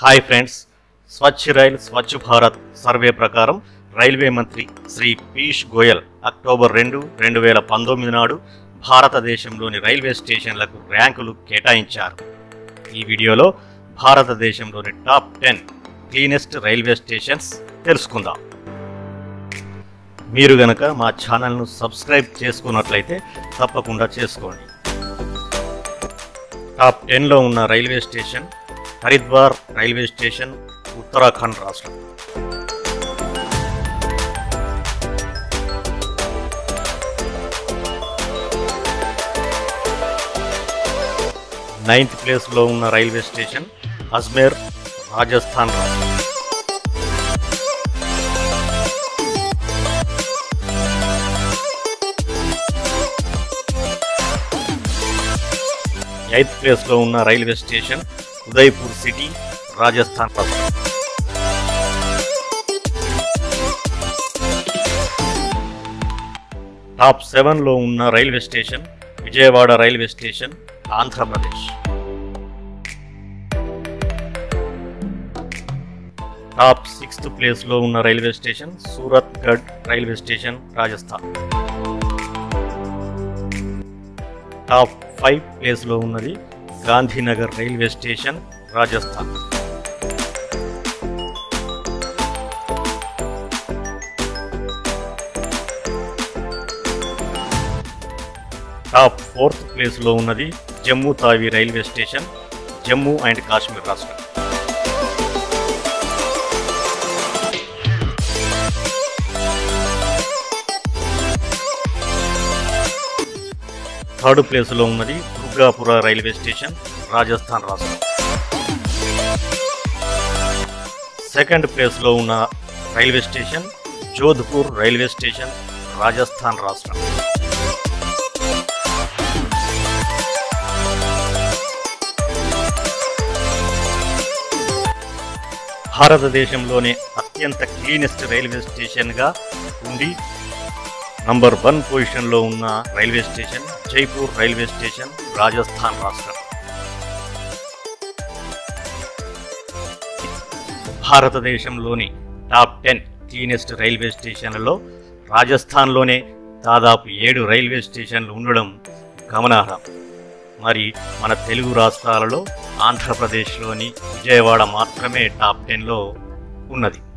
hi friends Swachh Rail Swachh Bharat survey ప్రకారం railway మంత్రి Shri Piyush Goyal October రెండు రెండు వేల పంతొమ్మిది నాడు భారతదేశంలోని రైల్వే స్టేషన్లకు ర్యాంకులు కేటాయించారు ఈ వీడియోలో భారతదేశంలోని top ten cleanest railway stations తెలుసుకుందాం మీరు గనక మా ఛానల్ను సబ్స్క్రైబ్ చేసుకున్నట్లయితే తప్పకుండా చేసుకోండి టాప్ టెన్లో ఉన్న railway station Haridwar railway station Uttarakhand రాష్ట్రం నైన్త్ ప్లేస్లో ఉన్న రైల్వే స్టేషన్ అజ్మేర్ రాజస్థాన్ రాష్ట్రం ఎయిత్ ప్లేస్లో ఉన్న railway station Udaipur city Rajasthan రాష్ట్రం టాప్ సెవెన్లో ఉన్న railway station Vijayawada railway station Andhra Pradesh top sixth ప్లేస్లో ఉన్న railway station Suratgarh railway station Rajasthan top five ప్లేస్లో ఉన్నది Gandhinagar railway station Rajasthan top fourth ప్లేస్లో ఉన్నది Jammu Tawi railway station Jammu and Kashmir రాష్ట్రం థర్డ్ ప్లేస్లో ఉన్నది దుర్గాపుర రైల్వే స్టేషన్ రాజస్థాన్ రాష్ట్రం సెకండ్ ప్లేస్లో ఉన్న railway station Jodhpur railway station Rajasthan రాష్ట్రం భారతదేశంలోనే అత్యంత క్లీనెస్ట్ రైల్వే స్టేషన్గా ఉండి నంబర్ వన్ పొజిషన్లో ఉన్న railway station Jaipur railway station Rajasthan రాష్ట్రం భారతదేశంలోని టాప్ టెన్ క్లీనెస్ట్ రైల్వే స్టేషన్లలో రాజస్థాన్లోనే దాదాపు ఏడు రైల్వే స్టేషన్లు ఉండడం గమనార్హం మరి మన తెలుగు రాష్ట్రాలలో ఆంధ్రప్రదేశ్లోని విజయవాడ మాత్రమే టాప్ టెన్లో ఉన్నది